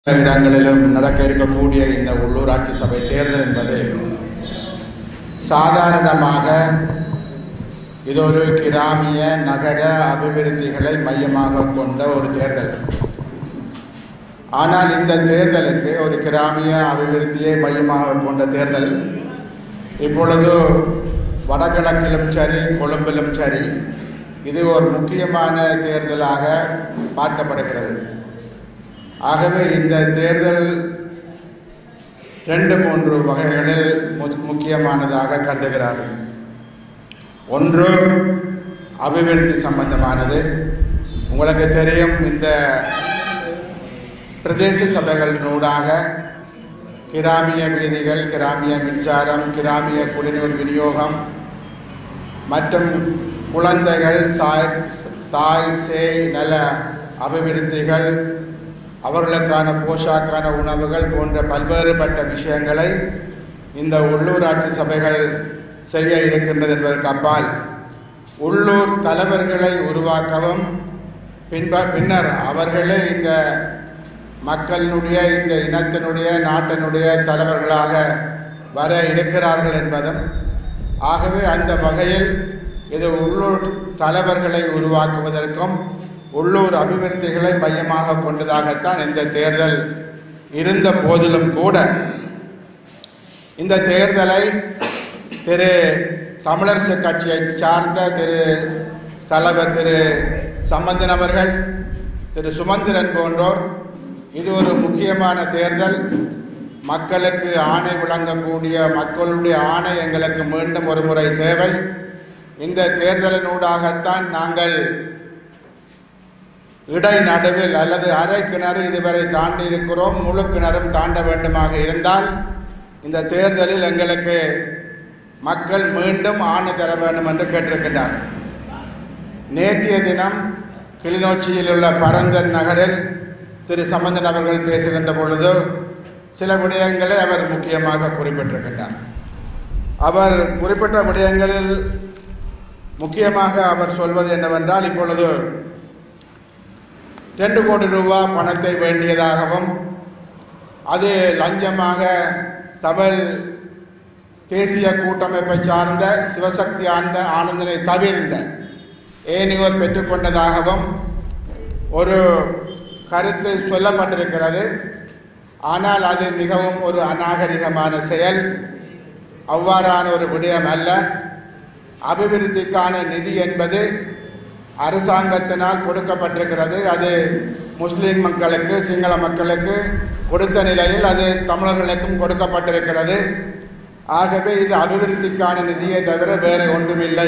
இடங்களிலும் நடக்க இருக்கக்கூடிய இந்த உள்ளூராட்சி சபை தேர்தல் என்பது சாதாரணமாக இது ஒரு கிராமிய நகர அபிவிருத்திகளை மையமாக கொண்ட ஒரு தேர்தல் ஆனால் இந்த தேர்தலுக்கு ஒரு கிராமிய அபிவிருத்தியை மையமாக கொண்ட தேர்தல் இப்பொழுது வடகிழக்கிலும் சரி கொழும்பிலும் சரி இது ஒரு முக்கியமான தேர்தலாக பார்க்கப்படுகிறது ஆகவே இந்த தேர்தல் ரெண்டு மூன்று வகைகளில் மு- முக்கியமானதாக கருதுகிறார்கள் ஒன்று அபிவிருத்தி சம்பந்தமானது உங்களுக்கு தெரியும் இந்த பிரதேச சபைகளினூடாக கிராமிய வீதிகள் கிராமிய மின்சாரம் கிராமிய குடிநீர் விநியோகம் மற்றும் குழந்தைகள் சாய் தாய் சேய் நல அபிவிருத்திகள் அவர்களுக்கான போஷாக்கான உணவுகள் போன்ற பல்வேறுபட்ட விஷயங்களை இந்த உள்ளூராட்சி சபைகள் செய்ய இருக்கின்றது என்பதற்கு அப்பால் உள்ளூர் தலைவர்களை உருவாக்கவும் பின்ப பின்னர் அவர்களே இந்த மக்களினுடைய இந்த இனத்தினுடைய நாட்டினுடைய தலைவர்களாக வர இருக்கிறார்கள் என்பதும் ஆகவே அந்த வகையில் இது உள்ளூர் தலைவர்களை உருவாக்குவதற்கும் உள்ளூர் அபிவிருத்திகளை மையமாக கொண்டதாகத்தான் இந்த தேர்தல் இருந்த போதிலும் கூட இந்த தேர்தலை திரு தமிழரசு கட்சியை சார்ந்த திரு தலைவர் திரு சம்பந்தன் அவர்கள் திரு சுமந்திரன் போன்றோர் இது ஒரு முக்கியமான தேர்தல் மக்களுக்கு ஆணை வழங்கக்கூடிய மக்களுடைய ஆணை எங்களுக்கு மீண்டும் ஒரு முறை தேவை இந்த தேர்தலினூடாகத்தான் நாங்கள் இடை நடுவில் அல்லது அரை கிணறு இதுவரை தாண்டி இருக்கிறோம் முழு கிணறும் தாண்ட வேண்டுமாக இருந்தால் இந்த தேர்தலில் எங்களுக்கு மக்கள் மீண்டும் ஆணை தர வேண்டும் என்று கேட்டிருக்கின்றார்கள் நேற்றைய தினம் கிளிநொச்சியில் உள்ள பரந்தன் நகரில் திரு சம்பந்தன் அவர்கள் பேசுகின்ற பொழுது சில விடயங்களை அவர் முக்கியமாக குறிப்பிட்டிருக்கின்றார் அவர் குறிப்பிட்ட விடயங்களில் முக்கியமாக அவர் சொல்வது என்னவென்றால் இப்பொழுது ரெண்டு கோடி ரூபாய் பணத்தை வேண்டியதாகவும் அது லஞ்சமாக தமிழ் தேசிய கூட்டமைப்பை சார்ந்த சிவசக்தி ஆனந்த ஆனந்தனை தவிர்ந்த ஏனையோர் பெற்றுக்கொண்டதாகவும் ஒரு கருத்து சொல்லப்பட்டிருக்கிறது ஆனால் அது மிகவும் ஒரு அநாகரிகமான செயல் அவ்வாறான ஒரு விடயம் அல்ல அபிவிருத்திக்கான நிதி என்பது அரசாங்கத்தினால் கொடுக்கப்பட்டிருக்கிறது அது முஸ்லிம் மக்களுக்கு சிங்கள மக்களுக்கு கொடுத்த நிலையில் அது தமிழர்களுக்கும் கொடுக்கப்பட்டிருக்கிறது ஆகவே இது அபிவிருத்திக்கான நிதியை தவிர வேறு ஒன்றுமில்லை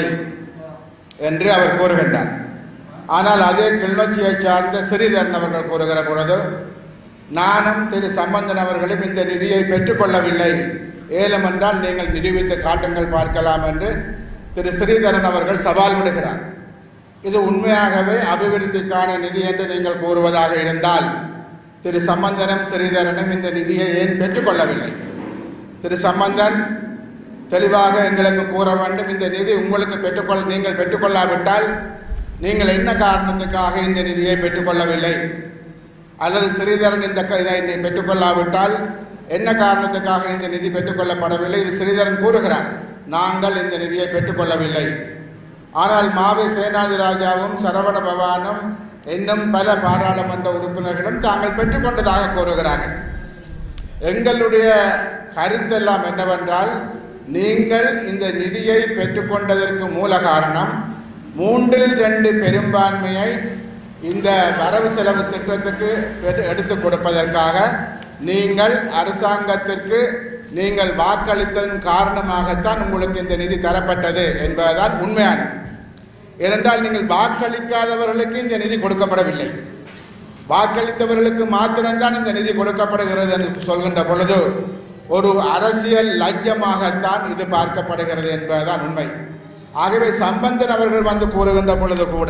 என்று அவர் கூறுகின்றார் ஆனால் அதே கிளிநொச்சியை சார்ந்த ஸ்ரீதரன் அவர்கள் கூறுகிற பொழுது நானும் திரு சம்பந்தன் அவர்களும் இந்த நிதியை பெற்றுக்கொள்ளவில்லை ஏலம் என்றால் நீங்கள் நிரூபித்து காட்டுங்கள் பார்க்கலாம் என்று திரு ஸ்ரீதரன் அவர்கள் சவால் விடுகிறார் இது உண்மையாகவே அபிவிருத்திக்கான நிதி என்று நீங்கள் கூறுவதாக இருந்தால் திரு சம்பந்தனும் ஸ்ரீதரனும் இந்த நிதியை ஏன் பெற்றுக்கொள்ளவில்லை திரு சம்பந்தன் தெளிவாக எங்களுக்கு கூற வேண்டும் இந்த நிதி உங்களுக்கு பெற்றுக்கொள் நீங்கள் பெற்றுக்கொள்ளாவிட்டால் நீங்கள் என்ன காரணத்துக்காக இந்த நிதியை பெற்றுக்கொள்ளவில்லை அல்லது ஸ்ரீதரன் இந்த க- இதை பெற்றுக்கொள்ளாவிட்டால் என்ன காரணத்துக்காக இந்த நிதி பெற்றுக்கொள்ளப்படவில்லை இது ஸ்ரீதரன் கூறுகிறார் நாங்கள் இந்த நிதியை பெற்றுக்கொள்ளவில்லை ஆனால் மாவை சேனாதி ராஜாவும் சரவண பவானும் இன்னும் பல பாராளுமன்ற உறுப்பினர்களும் தாங்கள் பெற்றுக்கொண்டதாக கூறுகிறார்கள் எங்களுடைய கருத்தெல்லாம் என்னவென்றால் நீங்கள் இந்த நிதியை பெற்றுக்கொண்டதற்கு மூல காரணம் மூன்றில் ரெண்டு பெரும்பான்மையை இந்த வரவு செலவு திட்டத்துக்கு பெற்று- எடுத்துக் கொடுப்பதற்காக நீங்கள் அரசாங்கத்திற்கு நீங்கள் வாக்களித்ததன் காரணமாகத்தான் உங்களுக்கு இந்த நிதி தரப்பட்டது என்பதுதான் உண்மையானது ஏனென்றால் நீங்கள் வாக்களிக்காதவர்களுக்கு இந்த நிதி கொடுக்கப்படவில்லை வாக்களித்தவர்களுக்கு மாத்திரம்தான் இந்த நிதி கொடுக்கப்படுகிறது என்று சொல்கின்ற பொழுது ஒரு அரசியல் லஞ்சமாகத்தான் இது பார்க்கப்படுகிறது என்பதுதான் உண்மை ஆகவே சம்பந்தன் அவர்கள் வந்து கூறுகின்ற பொழுது கூட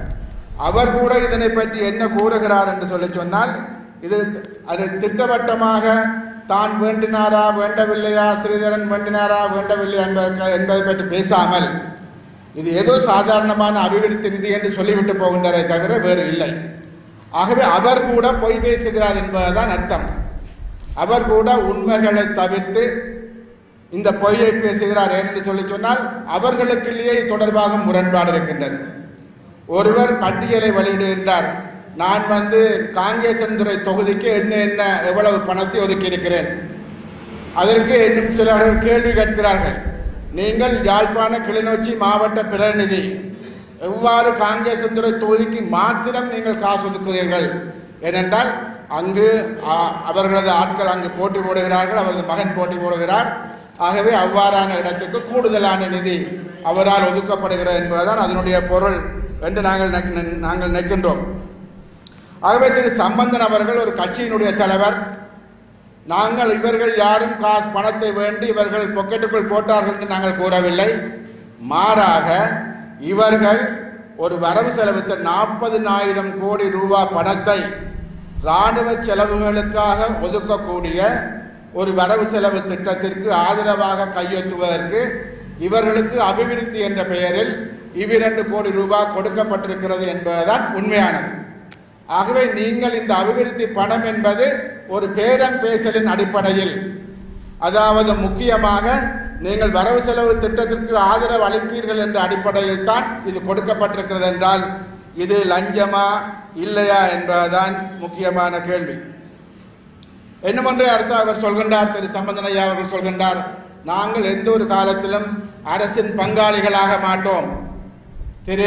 அவர் கூட இதனை பற்றி என்ன கூறுகிறார் என்று சொல்லி சொன்னால் இது அது திட்டவட்டமாக தான் வேண்டினாரா வேண்டவில்லையா ஸ்ரீதரன் வேண்டினாரா வேண்டவில்லையா என்பதற்கு என்பதை பற்றி பேசாமல் இது ஏதோ சாதாரணமான அபிவிருத்தி நிதி என்று சொல்லிவிட்டு போகின்றதை தவிர வேறு இல்லை ஆகவே அவர் கூட பொய் பேசுகிறார் என்பதுதான் அர்த்தம் அவர் கூட உண்மைகளை தவிர்த்து இந்த பொய்யை பேசுகிறார் என்று சொல்லி சொன்னால் அவர்களுக்குள்ளேயே இது தொடர்பாக முரண்பாடு இருக்கின்றது ஒருவர் பட்டியலை வெளியிடுகின்றார் நான் வந்து காங்கேசன்துறை தொகுதிக்கு என்ன என்ன எவ்வளவு பணத்தை ஒதுக்கி இருக்கிறேன் அதற்கு இன்னும் சிலர்கள் கேள்வி கேட்கிறார்கள் நீங்கள் யாழ்ப்பாண கிளிநொச்சி மாவட்ட பிரதிநிதி எவ்வாறு காங்கேசன்துறை தொகுதிக்கு மாத்திரம் நீங்கள் காசு ஒதுக்குகிறீர்கள் ஏனென்றால் அங்கு ஆ, அவர்களது ஆட்கள் அங்கு போட்டி போடுகிறார்கள் அவரது மகன் போட்டி போடுகிறார் ஆகவே அவ்வாறான இடத்துக்கு கூடுதலான நிதி அவரால் ஒதுக்கப்படுகிறது என்பதுதான் அதனுடைய பொருள் என்று நாங்கள் நினை- நாங்கள் நினைக்கின்றோம் ஆகவே திரு சம்பந்தன் அவர்கள் ஒரு கட்சியினுடைய தலைவர் நாங்கள் இவர்கள் யாரும் காசு பணத்தை வேண்டி இவர்கள் பொக்கெட்டுக்குள் போட்டார்கள் என்று நாங்கள் கூறவில்லை மாறாக இவர்கள் ஒரு வரவு செலவுத்த நாற்பதினாயிரம் கோடி ரூபாய் பணத்தை இராணுவ செலவுகளுக்காக ஒதுக்கக்கூடிய ஒரு வரவு செலவு திட்டத்திற்கு ஆதரவாக கையெழுத்துவதற்கு இவர்களுக்கு அபிவிருத்தி என்ற பெயரில் இவ்விரண்டு கோடி ரூபாய் கொடுக்கப்பட்டிருக்கிறது என்பதுதான் உண்மையானது ஆகவே நீங்கள் இந்த அபிவிருத்தி பணம் என்பது ஒரு பேரம் பேசலின் அடிப்படையில் அதாவது முக்கியமாக நீங்கள் வரவு செலவு திட்டத்திற்கு ஆதரவு அளிப்பீர்கள் என்ற அடிப்படையில் தான் இது கொடுக்கப்பட்டிருக்கிறது என்றால் இது லஞ்சமா இல்லையா என்பதுதான் முக்கியமான கேள்வி என்னமொன்றே அரசு அவர் சொல்கின்றார் திரு சம்பந்தனையா அவர்கள் சொல்கின்றார் நாங்கள் எந்த ஒரு காலத்திலும் அரசின் பங்காளிகளாக மாட்டோம் திரு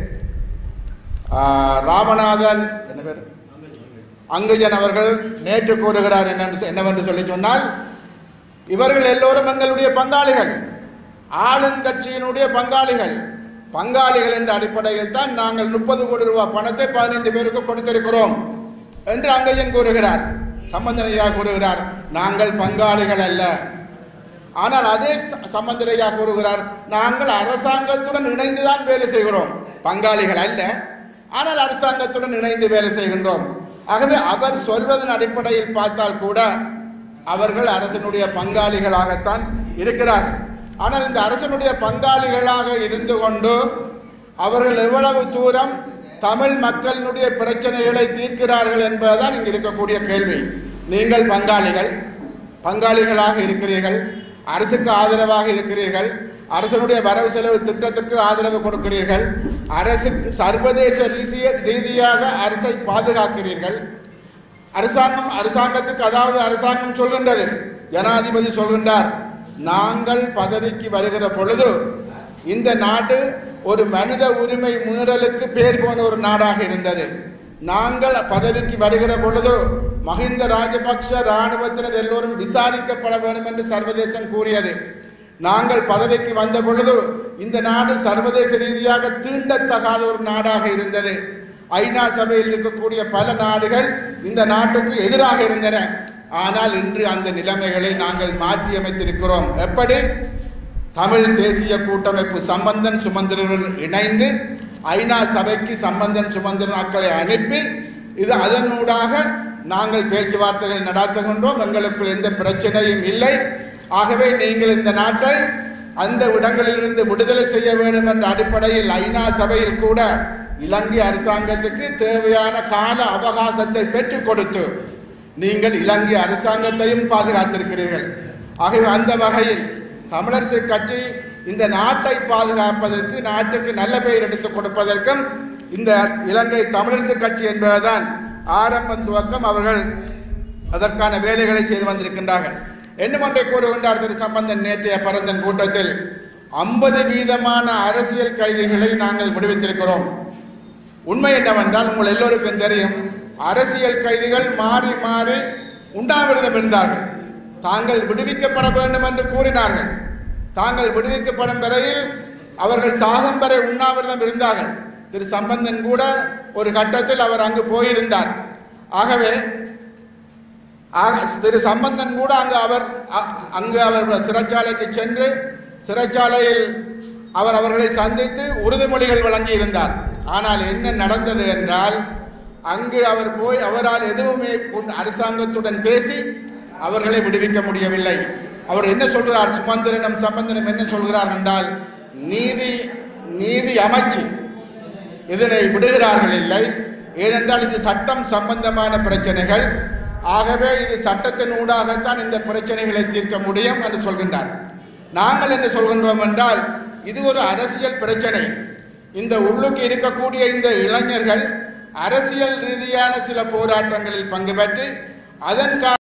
ஆ, ராமநாதன் என்ன பேர் அங்குஜன் அவர்கள் நேற்று கூறுகிறார் என்னென்று என்னவென்று சொல்லி சொன்னால் இவர்கள் எல்லோரும் எங்களுடைய பங்காளிகள் ஆளுங்கட்சியினுடைய பங்காளிகள் பங்காளிகள் என்ற அடிப்படையில் தான் நாங்கள் முப்பது கோடி ரூபாய் பணத்தை பதினைந்து பேருக்கு கொடுத்திருக்கிறோம் என்று அங்கஜன் கூறுகிறார் சம்பந்தனையா கூறுகிறார் நாங்கள் பங்காளிகள் அல்ல ஆனால் அதே ச- சம்பந்தரையா கூறுகிறார் நாங்கள் அரசாங்கத்துடன் இணைந்துதான் வேலை செய்கிறோம் பங்காளிகள் அல்ல ஆனால் அரசாங்கத்துடன் இணைந்து வேலை செய்கின்றோம் ஆகவே அவர் சொல்வதன் அடிப்படையில் பார்த்தால் கூட அவர்கள் அரசனுடைய பங்காளிகளாகத்தான் இருக்கிறார்கள் ஆனால் இந்த அரசனுடைய பங்காளிகளாக இருந்து கொண்டு அவர்கள் எவ்வளவு தூரம் தமிழ் மக்களினுடைய பிரச்சனைகளை தீர்க்கிறார்கள் என்பதுதான் இங்கு இருக்கக்கூடிய கேள்வி நீங்கள் பங்காளிகள் பங்காளிகளாக இருக்கிறீர்கள் அரசுக்கு ஆதரவாக இருக்கிறீர்கள் அரசனுடைய வரவு செலவு திட்டத்திற்கு ஆதரவு கொடுக்கிறீர்கள் அரசுக்கு சர்வதேச ரீதிய ரீதியாக அரசை பாதுகாக்கிறீர்கள் அரசாங்கம் அரசாங்கத்துக்கு அதாவது அரசாங்கம் சொல்கின்றது ஜனாதிபதி சொல்கின்றார் நாங்கள் பதவிக்கு வருகிற பொழுது இந்த நாடு ஒரு மனித உரிமை மீறலுக்கு பேர் போன ஒரு நாடாக இருந்தது நாங்கள் பதவிக்கு வருகிற பொழுது மஹிந்த ராஜபக்ஷ இராணுவத்தினர் எல்லோரும் விசாரிக்கப்பட வேண்டும் என்று சர்வதேசம் கூறியது நாங்கள் பதவிக்கு வந்த பொழுது இந்த நாடு சர்வதேச ரீதியாக தீண்டத்தகாத ஒரு நாடாக இருந்தது ஐநா சபையில் இருக்கக்கூடிய பல நாடுகள் இந்த நாட்டுக்கு எதிராக இருந்தன ஆனால் இன்று அந்த நிலைமைகளை நாங்கள் மாற்றி அமைத்திருக்கிறோம் எப்படி தமிழ் தேசிய கூட்டமைப்பு சம்பந்தன் சுமந்திரனுடன் இணைந்து ஐநா சபைக்கு சம்பந்தன் சுமந்திரன் ஆட்களை அனுப்பி இது அதனூடாக நாங்கள் பேச்சுவார்த்தைகள் நடத்துகின்றோம் எங்களுக்குள் எந்த பிரச்சனையும் இல்லை ஆகவே நீங்கள் இந்த நாட்டை அந்த இடங்களிலிருந்து விடுதலை செய்ய வேண்டும் என்ற அடிப்படையில் ஐநா சபையில் கூட இலங்கை அரசாங்கத்துக்கு தேவையான கால அவகாசத்தை பெற்றுக் கொடுத்து நீங்கள் இலங்கை அரசாங்கத்தையும் பாதுகாத்திருக்கிறீர்கள் ஆகவே அந்த வகையில் தமிழரசு கட்சி இந்த நாட்டை பாதுகாப்பதற்கு நாட்டுக்கு நல்ல பெயர் எடுத்துக் கொடுப்பதற்கும் இந்த இலங்கை தமிழரசு கட்சி என்பதுதான் ஆரம்பம் துவக்கம் அவர்கள் அதற்கான வேலைகளை செய்து வந்திருக்கின்றார்கள் என்னும் ஒன்றை கூறுகின்றார் திரு சம்பந்தன் நேற்றைய பரந்தன் கூட்டத்தில் ஐம்பது வீதமான அரசியல் கைதிகளை நாங்கள் விடுவித்திருக்கிறோம் உண்மை என்னவென்றால் உங்கள் எல்லோருக்கும் தெரியும் அரசியல் கைதிகள் மாறி மாறி உண்ணாவிரதம் இருந்தார்கள் தாங்கள் விடுவிக்கப்பட வேண்டும் என்று கூறினார்கள் தாங்கள் விடுவிக்கப்படும் வரையில் அவர்கள் சாகும் வரை உண்ணாவிரதம் இருந்தார்கள் திரு சம்பந்தன் கூட ஒரு கட்டத்தில் அவர் அங்கு போயிருந்தார் ஆகவே ஆக- திரு சம்பந்தன் கூட அங்கு அவர் அ- அங்கு அவர் சிறைச்சாலைக்கு சென்று சிறைச்சாலையில் அவர் அவர்களை சந்தித்து உறுதிமொழிகள் வழங்கி இருந்தார் ஆனால் என்ன நடந்தது என்றால் அங்கு அவர் போய் அவரால் எதுவுமே உன் அரசாங்கத்துடன் பேசி அவர்களை விடுவிக்க முடியவில்லை அவர் என்ன சொல்கிறார் சுமந்திரனும் சம்பந்தனும் என்ன சொல்கிறார் என்றால் நீதி நீதி அமைச்சு இதனை விடுகிறார்கள் இல்லை ஏனென்றால் இது சட்டம் சம்பந்தமான பிரச்சனைகள் ஆகவே இது சட்டத்தின் ஊடாகத்தான் இந்த பிரச்சனைகளை தீர்க்க முடியும் என்று சொல்கின்றார் நாங்கள் என்ன சொல்கின்றோம் என்றால் இது ஒரு அரசியல் பிரச்சனை இந்த உள்ளுக்கு இருக்கக்கூடிய இந்த இளைஞர்கள் அரசியல் ரீதியான சில போராட்டங்களில் பங்கு பெற்று அதன்